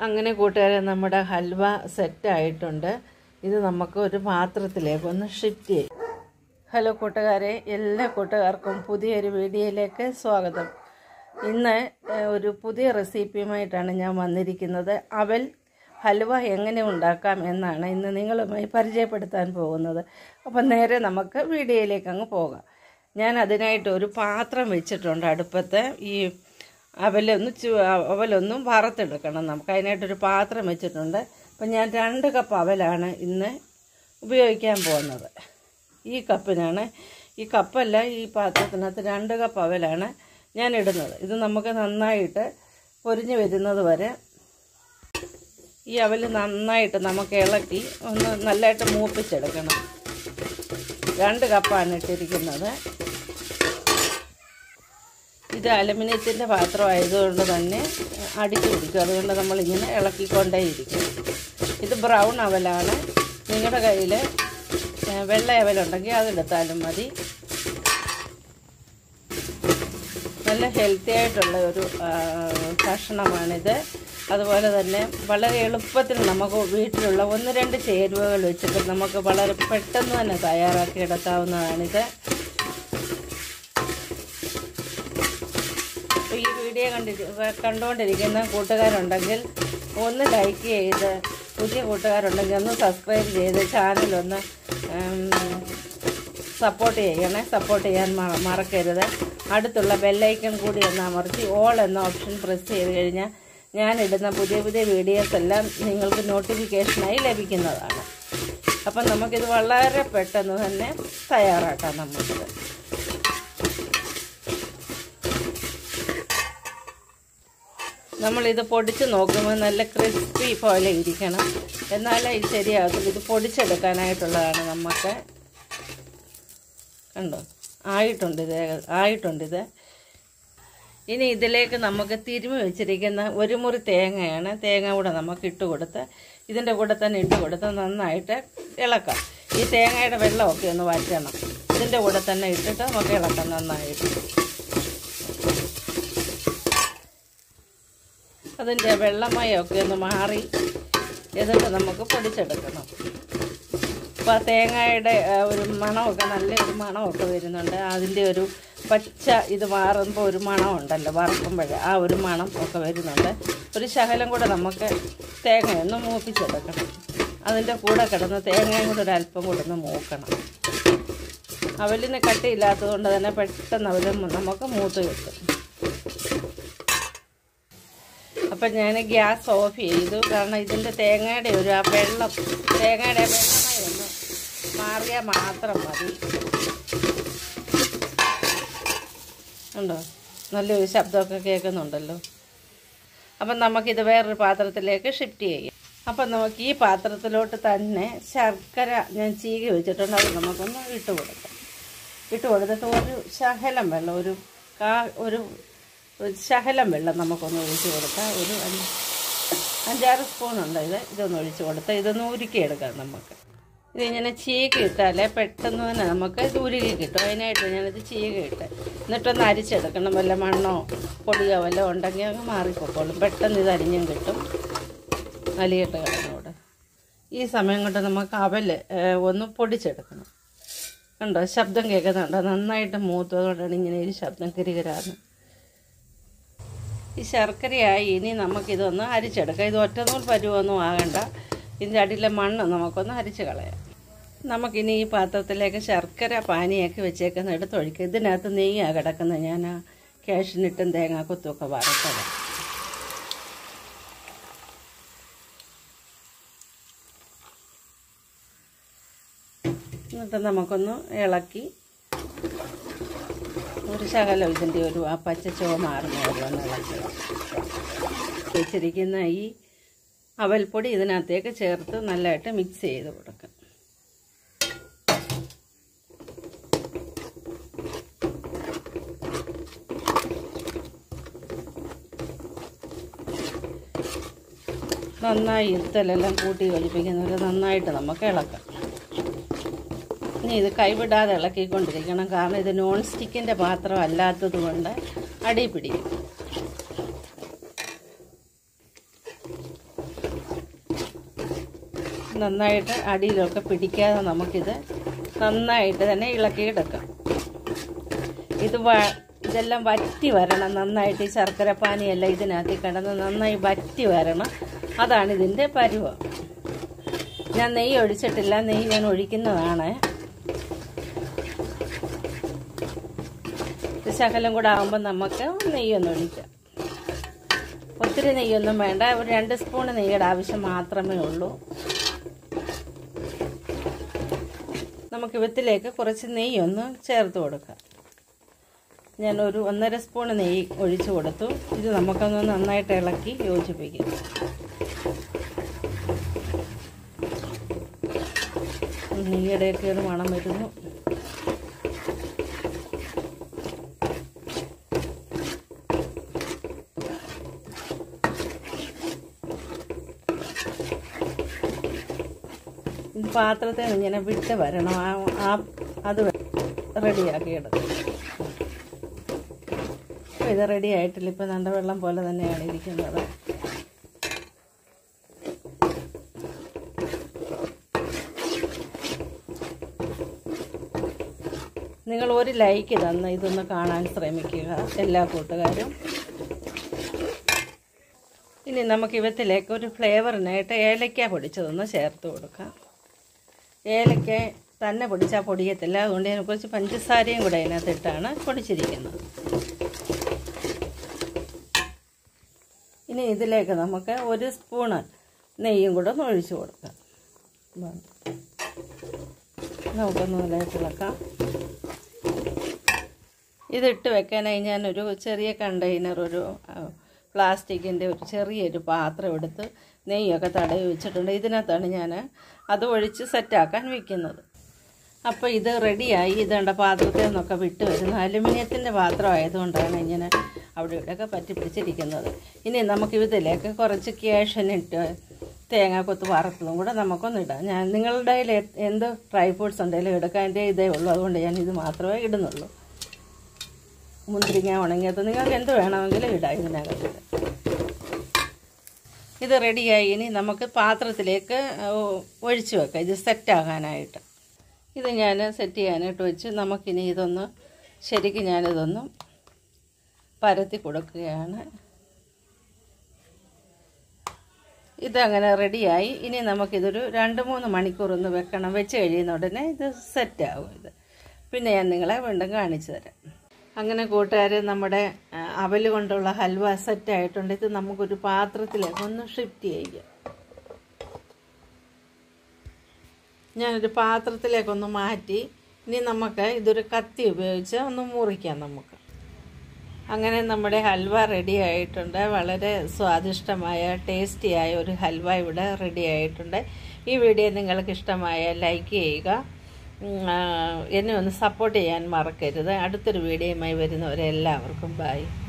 അങ്ങനെ കൂട്ടുകാരെ നമ്മുടെ ഹൽവ സെറ്റ് ആയിട്ടുണ്ട് ഇത് നമുക്ക് ഒരു പാത്രത്തിലേക്ക് ഒന്ന് ഷിഫ്റ്റ് ചെയ്യും ഹലോ കൂട്ടുകാരെ എല്ലാ കൂട്ടുകാർക്കും പുതിയൊരു വീഡിയോയിലേക്ക് സ്വാഗതം ഇന്ന് ഏഹ്, ഒരു പുതിയ റെസിപ്പിയുമായിട്ടാണ് ഞാൻ വന്നിരിക്കുന്നത് അവൽ ഹൽവ എങ്ങനെ ഉണ്ടാക്കാം എന്നാണ് ഇന്ന് നിങ്ങളുമായി പരിചയപ്പെടുത്താൻ പോകുന്നത് അപ്പം നേരെ നമുക്ക് വീഡിയോയിലേക്ക് അങ്ങ് പോകാം ഞാൻ അതിനായിട്ട് ഒരു പാത്രം വെച്ചിട്ടുണ്ട് അടുപ്പത്ത് ഈ അവലൊന്ന് ചു അവലൊന്നും വറുത്തെടുക്കണം നമുക്ക് അതിനായിട്ടൊരു പാത്രം വെച്ചിട്ടുണ്ട് അപ്പം ഞാൻ രണ്ട് കപ്പ് അവലാണ് ഇന്ന് ഉപയോഗിക്കാൻ പോകുന്നത് ഈ കപ്പിനാണ് ഈ കപ്പല്ല ഈ പാത്രത്തിനകത്ത് രണ്ട് കപ്പ് അവലാണ് ഞാൻ ഇടുന്നത് ഇത് നമുക്ക് നന്നായിട്ട് പൊരിഞ്ഞ് വരുന്നത് വരെ ഈ അവൽ നന്നായിട്ട് നമുക്ക് ഇളക്കി ഒന്ന് നല്ലതായിട്ട് മൂപ്പിച്ചെടുക്കണം രണ്ട് കപ്പാണ് ഇട്ടിരിക്കുന്നത് ഇത് അലുമിനിയത്തിൻ്റെ പാത്രം ആയതുകൊണ്ട് തന്നെ അടിച്ചു പിടിക്കും അതുകൊണ്ട് നമ്മളിങ്ങനെ ഇളക്കിക്കൊണ്ടേയിരിക്കും ഇത് ബ്രൗൺ അവലാണ് നിങ്ങളുടെ കയ്യിൽ വെള്ള അവലുണ്ടെങ്കിൽ അതെടുത്താലും മതി നല്ല ഹെൽത്തി ആയിട്ടുള്ള ഒരു ആ, ഭക്ഷണമാണിത് അതുപോലെ തന്നെ വളരെ എളുപ്പത്തിൽ നമുക്ക് വീട്ടിലുള്ള ഒന്ന് രണ്ട് ചേരുവകൾ വെച്ചിട്ട് നമുക്ക് വളരെ പെട്ടെന്ന് തന്നെ തയ്യാറാക്കി എടുക്കാവുന്നതാണിത് അപ്പോൾ ഈ വീഡിയോ കണ്ടി കണ്ടുകൊണ്ടിരിക്കുന്ന കൂട്ടുകാരുണ്ടെങ്കിൽ ഒന്ന് ലൈക്ക് ചെയ്ത് പുതിയ കൂട്ടുകാരുണ്ടെങ്കിൽ ഒന്ന് സബ്സ്ക്രൈബ് ചെയ്ത് ചാനലൊന്ന് സപ്പോർട്ട് ചെയ്യണേ സപ്പോർട്ട് ചെയ്യാൻ മ- മറക്കരുത് അടുത്തുള്ള ബെല്ലൈക്കൺ കൂടി ഒന്ന് അമർത്തി ഓൾ എന്ന ഓപ്ഷൻ പ്രസ് ചെയ്ത് കഴിഞ്ഞാൽ ഞാനിടുന്ന പുതിയ പുതിയ വീഡിയോസ് എല്ലാം നിങ്ങൾക്ക് നോട്ടിഫിക്കേഷനായി ലഭിക്കുന്നതാണ് അപ്പം നമുക്കിത് വളരെ പെട്ടെന്ന് തന്നെ തയ്യാറാക്കാം നമുക്കിത് നമ്മളിത് പൊടിച്ച് നോക്കുമ്പോൾ നല്ല ക്രിസ്പി പോലെ ഇരിക്കണം എന്നാലേ ഇത് ശരിയാകത്തുള്ളൂ ഇത് പൊടിച്ചെടുക്കാനായിട്ടുള്ളതാണ് നമുക്ക് കണ്ടോ ആയിട്ടുണ്ട് ഇത് ഏക- ആയിട്ടുണ്ട് ഇത് ഇനി ഇതിലേക്ക് നമുക്ക് തിരുമ്മി വെച്ചിരിക്കുന്ന ഒരു മുറി തേങ്ങയാണ് തേങ്ങ കൂടെ നമുക്ക് ഇട്ട് കൊടുത്ത് ഇതിൻ്റെ കൂടെ തന്നെ ഇട്ട് കൊടുത്ത് നന്നായിട്ട് ഇളക്കാം ഈ തേങ്ങയുടെ വെള്ളമൊക്കെ ഒന്ന് വറ്റണം ഇതിൻ്റെ കൂടെ തന്നെ ഇട്ടിട്ട് നമുക്ക് ഇളക്കാം നന്നായിട്ട് അതിൻ്റെ വെള്ളമയമൊക്കെ ഒന്ന് മാറി എന്നിട്ട് നമുക്ക് പൊടിച്ചെടുക്കണം അപ്പോൾ ആ തേങ്ങയുടെ ആ, ഒരു മണമൊക്കെ നല്ലൊരു മണമൊക്കെ വരുന്നുണ്ട് അതിൻ്റെ ഒരു പച്ച ഇത് മാറുമ്പോൾ ഒരു മണമുണ്ടല്ലോ വറക്കുമ്പോൾ ആ ഒരു മണം ഒക്കെ വരുന്നുണ്ട് ഒരു ശകലം കൂടെ നമുക്ക് തേങ്ങയൊന്ന് മൂപ്പിച്ചെടുക്കണം അതിൻ്റെ കൂടെ കിടന്ന് തേങ്ങയും കൂടെ ഒരു അല്പം കൂടെ ഒന്ന് മൂക്കണം അവലിന് കട്ടിയില്ലാത്തത് കൊണ്ട് തന്നെ പെട്ടെന്ന് അവൽ നമുക്ക് മൂത്ത് കിട്ടും അപ്പം ഞാൻ ഗ്യാസ് ഓഫ് ചെയ്തു കാരണം ഇതിൻ്റെ തേങ്ങയുടെ ഒരു ആ വെള്ളം തേങ്ങയുടെ വെള്ളമായി ഒന്ന് മാറിയാൽ മാത്രം മതി ഉണ്ടോ നല്ലൊരു ശബ്ദമൊക്കെ കേൾക്കുന്നുണ്ടല്ലോ അപ്പം നമുക്കിത് വേറൊരു പാത്രത്തിലേക്ക് ഷിഫ്റ്റ് ചെയ്യാം അപ്പം നമുക്ക് ഈ പാത്രത്തിലോട്ട് തന്നെ ശർക്കര ഞാൻ ചീകി വെച്ചിട്ടുണ്ട് അത് നമുക്കൊന്ന് ഇട്ട് കൊടുക്കാം ഇട്ട് കൊടുത്തിട്ട് ഒരു ശകലം വെള്ളം ഒരു കാ ഒരു ഒരു ശകലം വെള്ളം നമുക്കൊന്ന് ഒഴിച്ച് കൊടുക്കാം ഒരു അഞ്ച് അഞ്ചാറ് സ്പൂൺ ഉണ്ട് ഇത് ഇതൊന്ന് ഒഴിച്ച് കൊടുത്താൽ ഇതൊന്ന് ഉരുക്കിയെടുക്കാം നമുക്ക് ഇതിങ്ങനെ ചീകി ഇട്ടാലേ പെട്ടെന്ന് തന്നെ നമുക്ക് ഇത് ഉരുകി കിട്ടും അതിനായിട്ട് ഞാനിത് ചീകി ഇട്ട് എന്നിട്ടൊന്ന് അരിച്ചെടുക്കണം വല്ല മണ്ണോ പൊടിയോ വല്ലതും ഉണ്ടെങ്കിൽ അങ്ങ് മാറിപ്പോക്കോളും പെട്ടെന്ന് ഇത് അരിഞ്ഞും കിട്ടും അലിയിട്ട് കിടന്നോട് ഈ സമയം കൊണ്ട് നമുക്ക് അവല് ഏഹ്, ഒന്ന് പൊടിച്ചെടുക്കണം കണ്ടോ ശബ്ദം കേൾക്കുന്നുണ്ടോ നന്നായിട്ട് മൂത്തതുകൊണ്ടാണ് ഇങ്ങനെ ഒരു ശബ്ദം കിരികിരാന്ന് ഈ ശർക്കരയായി ഇനി നമുക്കിതൊന്ന് അരിച്ചെടുക്കാം ഇത് ഒറ്റനൂൽ പരുവൊന്നും ആകണ്ട ഇതിൻ്റെ അടിയിലെ മണ്ണ് നമുക്കൊന്ന് അരിച്ച് കളയാം നമുക്കിനി ഈ പാത്രത്തിലേക്ക് ശർക്കര പാനിയൊക്കെ വെച്ചേക്കുന്ന എടുത്ത് ഒഴിക്കുക ഇതിനകത്ത് നെയ്യാണ് കിടക്കുന്നത് ഞാൻ ആ കാഷ്നിട്ടും തേങ്ങാക്കൊത്തുമൊക്കെ വറുത്തത് എന്നിട്ട് നമുക്കൊന്ന് ഇളക്കി ഒരു ശകലം ഇതിൻ്റെ ഒരു ആ പച്ച ചുവ മാറുന്ന വരെ ഒന്ന് ഇളക്കി വെച്ചിരിക്കുന്ന ഈ അവൽപ്പൊടി ഇതിനകത്തേക്ക് ചേർത്ത് നല്ലതായിട്ട് മിക്സ് ചെയ്ത് കൊടുക്കാം നന്നായി ഇരുത്തലെല്ലാം കൂട്ടി യോജിപ്പിക്കുന്നവരെ നന്നായിട്ട് നമുക്ക് ഇളക്കാം ഇനി ഇത് കൈവിടാതെ ഇളക്കിക്കൊണ്ടിരിക്കണം കാരണം ഇത് നോൺ സ്റ്റിക്കിൻ്റെ പാത്രം അല്ലാത്തത് കൊണ്ട് അടി പിടിക്കും നന്നായിട്ട് അടിയിലൊക്കെ പിടിക്കാതെ നമുക്കിത് നന്നായിട്ട് തന്നെ ഇളക്കിയെടുക്കാം ഇത് വ ഇതെല്ലാം വറ്റി വരണം നന്നായിട്ട് ഈ ശർക്കര പാനിയെല്ലാം ഇതിനകത്ത് കിടന്ന് നന്നായി വറ്റി വരണം അതാണ് ഇതിൻ്റെ പരുവം ഞാൻ നെയ്യ് ഒഴിച്ചിട്ടില്ല നെയ്യ് ഞാൻ ഒഴിക്കുന്നതാണ് ഇത് ശകലം കൂടെ ആകുമ്പോൾ നമുക്ക് നെയ്യൊന്ന് ഒഴിക്കാം ഒത്തിരി നെയ്യൊന്നും വേണ്ട ഒരു രണ്ട് സ്പൂൺ നെയ്യുടെ ആവശ്യം മാത്രമേ ഉള്ളൂ നമുക്ക് വിത്തിലേക്ക് കുറച്ച് നെയ്യൊന്ന് ചേർത്ത് കൊടുക്കാം ഞാൻ ഒരു ഒന്നര സ്പൂൺ നെയ്യ് ഒഴിച്ചു കൊടുത്തു ഇത് നമുക്കൊന്ന് നന്നായിട്ട് ഇളക്കി യോജിപ്പിക്കാം നെയ്യുടെയൊക്കെ ഒരു മണം വരുന്നു ഇത് പാത്രത്തിൽ നിന്ന് ഇങ്ങനെ വിട്ട് വരണം ആ ആ അത് റെഡിയാക്കി എടുക്കും അപ്പോൾ ഇത് റെഡി ആയിട്ടില്ല ഇപ്പം നല്ല വെള്ളം പോലെ തന്നെയാണ് ഇരിക്കുന്നത് നിങ്ങൾ ഒരു ലൈക്ക് തന്ന് ഇതൊന്ന് കാണാൻ ശ്രമിക്കുക എല്ലാ കൂട്ടുകാരും ഇനി നമുക്ക് ഇവത്തിലേക്ക് ഒരു ഫ്ലേവറിനായിട്ട് ഏലക്ക പൊടിച്ചതൊന്ന് ചേർത്ത് കൊടുക്കാം ഏലക്ക തന്നെ പൊടിച്ചാൽ പൊടിയത്തില്ല അതുകൊണ്ട് ഞാൻ കുറച്ച് പഞ്ചസാരയും കൂടെ അതിനകത്തിട്ടാണ് പൊടിച്ചിരിക്കുന്നത് ഇനി ഇതിലേക്ക് നമുക്ക് ഒരു സ്പൂണ് നെയ്യും കൂടെ ഒന്ന് ഒഴിച്ചു കൊടുക്കാം നമുക്കൊന്ന് നല്ലതായിട്ട് ഇളക്കാം ഇതിട്ട് വെക്കാനായി ഞാനൊരു ചെറിയ കണ്ടെയ്നർ ഒരു പ്ലാസ്റ്റിക്കിൻ്റെ ഒരു ചെറിയൊരു പാത്രം എടുത്ത് നെയ്യൊക്കെ തടവി വെച്ചിട്ടുണ്ട് ഇതിനകത്താണ് ഞാൻ അത് ഒഴിച്ച് സെറ്റാക്കാൻ വെക്കുന്നത് അപ്പോൾ ഇത് റെഡിയായി ഇതേണ്ട പാത്രത്തിൽ നിന്നൊക്കെ വിട്ട് വരുന്നു അലുമിനിയത്തിൻ്റെ പാത്രം ആയതുകൊണ്ടാണ് ഇങ്ങനെ അവിടെ ഇവിടെയൊക്കെ പറ്റി പിടിച്ചിരിക്കുന്നത് ഇനി നമുക്ക് ഇതിലേക്ക് കുറച്ച് ക്യാഷനിട്ട് തേങ്ങാക്കൊത്ത് വറുത്തതും കൂടെ നമുക്കൊന്ന് ഇടാം ഞാൻ നിങ്ങളുടെ കയ്യിൽ എന്ത് ഡ്രൈ ഫ്രൂട്ട്സ് ഉണ്ടെങ്കിലും എടുക്കാൻ എൻ്റെ ഇതേ ഉള്ളൂ അതുകൊണ്ട് ഞാൻ ഇത് മാത്രമേ ഇടുന്നുള്ളൂ മുന്തിരിങ്ങ ഉണങ്ങിയത് നിങ്ങൾക്ക് എന്ത് വേണമെങ്കിലും ഇടാം ഇതിനകത്ത് ഇത് റെഡിയായി ഇനി നമുക്ക് പാത്രത്തിലേക്ക് ഒഴിച്ചു വെക്കാം ഇത് സെറ്റാകാനായിട്ട് ഇത് ഞാൻ സെറ്റ് ചെയ്യാനായിട്ട് വെച്ച് നമുക്കിനി ഇതൊന്ന് ശരിക്കും ഞാനിതൊന്ന് പരത്തി കൊടുക്കുകയാണ് ഇതങ്ങനെ റെഡിയായി ഇനി നമുക്കിതൊരു രണ്ട് മൂന്ന് മണിക്കൂർ ഒന്ന് വെക്കണം വെച്ച് കഴിയുന്ന ഉടനെ ഇത് സെറ്റാവും ഇത് പിന്നെ ഞാൻ നിങ്ങളെ വീണ്ടും കാണിച്ചു തരാം അങ്ങനെ കൂട്ടുകാർ നമ്മുടെ അവൽ കൊണ്ടുള്ള ഹൽവ സെറ്റായിട്ടുണ്ട് ഇത് നമുക്കൊരു പാത്രത്തിലേക്ക് ഒന്ന് ഷിഫ്റ്റ് ചെയ്യാം ഞാനൊരു പാത്രത്തിലേക്കൊന്ന് മാറ്റി ഇനി നമുക്ക് ഇതൊരു കത്തി ഉപയോഗിച്ച് ഒന്ന് മുറിക്കാം നമുക്ക് അങ്ങനെ നമ്മുടെ ഹൽവ റെഡി ആയിട്ടുണ്ട് വളരെ സ്വാദിഷ്ടമായ ടേസ്റ്റിയായ ഒരു ഹൽവ ഇവിടെ റെഡി ആയിട്ടുണ്ട് ഈ വീഡിയോ നിങ്ങൾക്ക് ഇഷ്ടമായ ലൈക്ക് ചെയ്യുക എന്നെ ഒന്ന് സപ്പോർട്ട് ചെയ്യാൻ മറക്കരുത് അടുത്തൊരു വീഡിയോയുമായി വരുന്നവരെ എല്ലാവർക്കും ബൈ